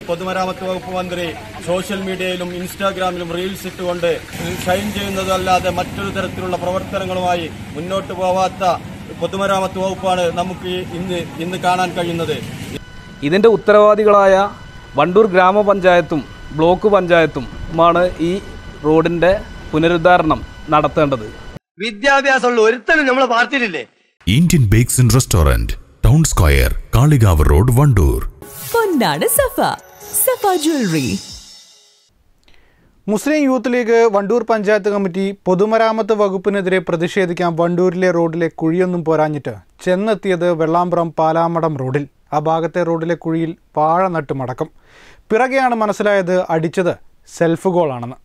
പൊതുമരാമത്ത് വകുപ്പ് മന്ത്രി സോഷ്യൽ മീഡിയയിലും ഇൻസ്റ്റാഗ്രാമിലും റീൽസ് ഇട്ടുകൊണ്ട് ഷൈൻ ചെയ്യുന്നതല്ലാതെ മറ്റൊരു തരത്തിലുള്ള പ്രവർത്തനങ്ങളുമായി മുന്നോട്ട് പോവാത്ത പൊതുമരാമത്ത് വകുപ്പാണ് നമുക്ക് ഈ ഇന്ന് ഇന്ന് കാണാൻ കഴിയുന്നത് ഇതിൻ്റെ ഉത്തരവാദികളായ വണ്ടൂർ ഗ്രാമപഞ്ചായത്തും ബ്ലോക്ക് പഞ്ചായത്തും ആണ് ഈ റോഡിൻ്റെ പുനരുദ്ധാരണം നടത്തേണ്ടത് വിദ്യാഭ്യാസമുള്ള ഒരുത്തനും നമ്മളെ പാർട്ടിയിലില്ലേ Indian bakes and restaurant town square Kalikavu road Wandoor പൊന്നാണ് Safa Safa jewellery Muslim youth league Wandoor panchayat committee പൊതുമരാമത്ത് വകുപ്പിനെതിരെ പ്രതിഷേധിക്കാൻ വണ്ടൂരിലെ റോഡിലെ കുഴിയൊന്നും പോരാഞ്ഞിട്ട് ചെന്നെത്തിയത് വെള്ളാമ്പ്രം പാലാമടം റോഡിൽ ആ ഭാഗത്തെ റോഡിലെ കുഴിയിൽ പാഴ നട്ട് മടക്കം പിറകെയാണ് മനസ്സിലായത് അടിച്ചത് സെൽഫ് ഗോളാണെന്ന്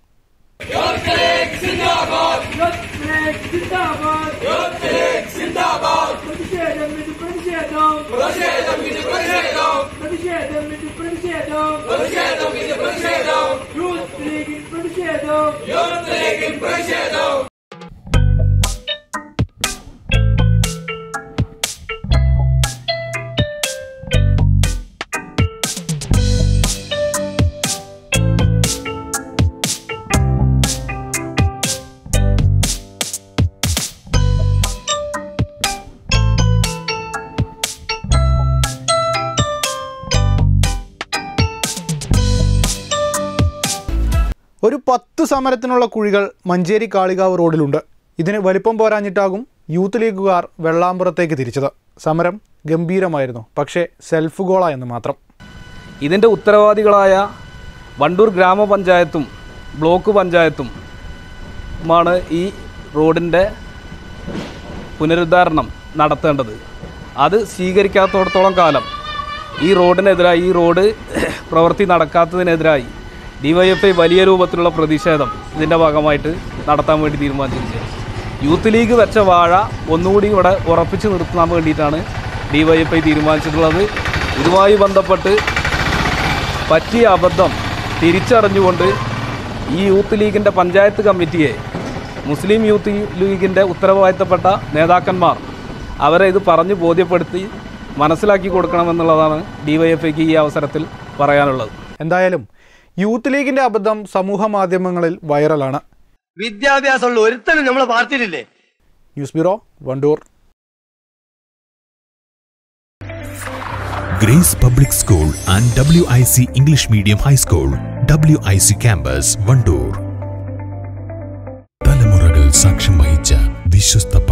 ഒരു പത്ത് സമരത്തിനുള്ള കുഴികൾ മഞ്ചേരി കാളികാവ് റോഡിലുണ്ട് ഇതിന് വലിപ്പം പോരാഞ്ഞിട്ടാകും യൂത്ത് ലീഗുകാർ വെള്ളാമ്പുറത്തേക്ക് തിരിച്ചത് സമരം ഗംഭീരമായിരുന്നു പക്ഷേ സെൽഫ് ഗോള എന്ന് മാത്രം ഇതിൻ്റെ ഉത്തരവാദികളായ വണ്ടൂർ ഗ്രാമപഞ്ചായത്തും ബ്ലോക്ക് പഞ്ചായത്തും ആണ് ഈ റോഡിൻ്റെ പുനരുദ്ധാരണം നടത്തേണ്ടത് അത് സ്വീകരിക്കാത്തടത്തോളം കാലം ഈ റോഡിനെതിരായി ഈ റോഡ് പ്രവൃത്തി നടക്കാത്തതിനെതിരായി ഡിവൈഎഫ്ഐ വലിയ രൂപത്തിലുള്ള പ്രതിഷേധം ഇതിൻ്റെ ഭാഗമായിട്ട് നടത്താൻ വേണ്ടി തീരുമാനിച്ചിരിക്കുന്നത് യൂത്ത് ലീഗ് വെച്ച വാഴ ഒന്നുകൂടി ഇവിടെ ഉറപ്പിച്ച് നിർത്താൻ വേണ്ടിയിട്ടാണ് ഡിവൈഎഫ്ഐ തീരുമാനിച്ചിട്ടുള്ളത് ഇതുമായി ബന്ധപ്പെട്ട് പറ്റിയ അബദ്ധം തിരിച്ചറിഞ്ഞുകൊണ്ട് ഈ യൂത്ത് ലീഗിൻ്റെ പഞ്ചായത്ത് കമ്മിറ്റിയെ മുസ്ലിം യൂത്ത് ലീഗിൻ്റെ ഉത്തരവാദിത്തപ്പെട്ട നേതാക്കന്മാർ അവരെ ഇത് പറഞ്ഞ് ബോധ്യപ്പെടുത്തി മനസ്സിലാക്കി കൊടുക്കണമെന്നുള്ളതാണ് ഡിവൈഎഫ്ഐക്ക് ഈ അവസരത്തിൽ പറയാനുള്ളത് എന്തായാലും യൂത്ത് ലീഗിന്റെ അബദ്ധം സമൂഹ മാധ്യമങ്ങളിൽ വൈറലാണ് വിദ്യാഭ്യാസമുള്ള ഒരുത്തനും നമ്മളെ പാർട്ടിയിലില്ലേ news bureau Wandoor grace public school and W I C English medium high school W I C campus Wandoor തലമുറകൾ സാക്ഷ്യം വഹിച്ച വിശ്വസ്ത